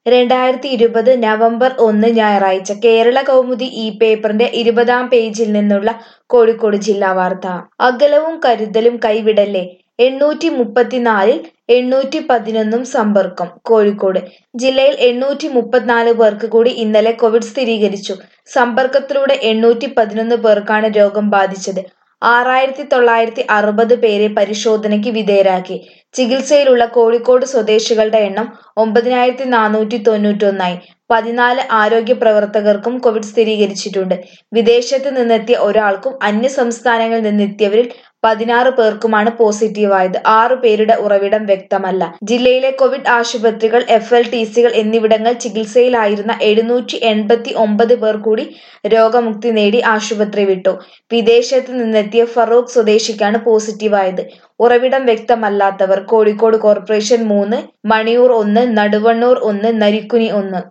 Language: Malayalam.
രണ്ടായിരത്തി ഇരുപത് നവംബർ ഒന്ന് ഞായറാഴ്ച കേരള കൗമുദി ഈ പേപ്പറിന്റെ ഇരുപതാം പേജിൽ നിന്നുള്ള കോഴിക്കോട് ജില്ലാ വാർത്ത അകലവും കരുതലും കൈവിടല്ലേ എണ്ണൂറ്റി മുപ്പത്തിനാലിൽ എണ്ണൂറ്റി പതിനൊന്നും സമ്പർക്കം കോഴിക്കോട് ജില്ലയിൽ എണ്ണൂറ്റി മുപ്പത്തിനാല് പേർക്ക് കൂടി ഇന്നലെ കോവിഡ് സ്ഥിരീകരിച്ചു സമ്പർക്കത്തിലൂടെ എണ്ണൂറ്റി പതിനൊന്ന് പേർക്കാണ് രോഗം ബാധിച്ചത് ആറായിരത്തി തൊള്ളായിരത്തി അറുപത് പേരെ പരിശോധനയ്ക്ക് വിധേയരാക്കി ചികിത്സയിലുള്ള കോഴിക്കോട് സ്വദേശികളുടെ എണ്ണം ഒമ്പതിനായിരത്തി നാനൂറ്റി തൊണ്ണൂറ്റൊന്നായി പതിനാല് ആരോഗ്യ പ്രവർത്തകർക്കും കോവിഡ് സ്ഥിരീകരിച്ചിട്ടുണ്ട് വിദേശത്ത് നിന്നെത്തിയ ഒരാൾക്കും അന്യ സംസ്ഥാനങ്ങളിൽ നിന്നെത്തിയവരിൽ പതിനാറ് പേർക്കുമാണ് പോസിറ്റീവായത് ആറു പേരുടെ ഉറവിടം വ്യക്തമല്ല ജില്ലയിലെ കോവിഡ് ആശുപത്രികൾ എഫ് എൽ ടി സികൾ എന്നിവിടങ്ങൾ ചികിത്സയിലായിരുന്ന എഴുന്നൂറ്റി എൺപത്തി ഒമ്പത് പേർ കൂടി രോഗമുക്തി നേടി ആശുപത്രി വിട്ടു വിദേശത്ത് നിന്നെത്തിയ ഫറൂഖ് സ്വദേശിക്കാണ് പോസിറ്റീവായത് ഉറവിടം വ്യക്തമല്ലാത്തവർ കോഴിക്കോട് കോർപ്പറേഷൻ മൂന്ന് മണിയൂർ ഒന്ന് നടുവണ്ണൂർ ഒന്ന് നരിക്കുനി ഒന്ന്